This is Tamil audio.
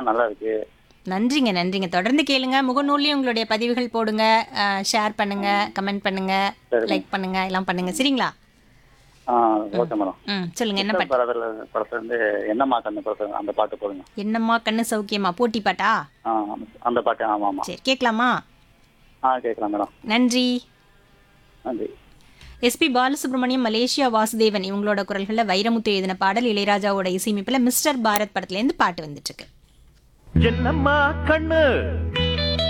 நல்லா இருக்கு நன்றிங்க நன்றிங்க தொடர்ந்து கேளுங்க முகநூல்லையும் உங்களுடைய பதிவுகள் போடுங்க ஷேர் பண்ணுங்க கமெண்ட் பண்ணுங்க சரிங்க. லைக் பண்ணுங்க எல்லாம் பண்ணுங்க சரிங்களா ஆ ஓகே மேடம் ம் சொல்லுங்க என்ன பாட்டு படத்துல படத்துல இருந்து என்னம்மா கண்ணு படத்துல அந்த பாட்டு போடுங்க என்னம்மா கண்ணு சௌக்கியமா போட்டி பாட்டா ஆ அந்த பாட்டு ஆமா ஆமா சரி கேட்கலாமா ஆ கேட்கலாம் மேடம் நன்றி நன்றி எஸ்பி பாலசுப்ரமணியம் மலேசியா வாசுதேவன் இவங்களோட குரல்களில் வைரமுத்து எழுதின பாடல் இளையராஜாவோட இசையமைப்பில் மிஸ்டர் பாரத் படத்துலேருந்து பாட்டு வந்துட்டு இருக்கு என்னம்மா கண்ணு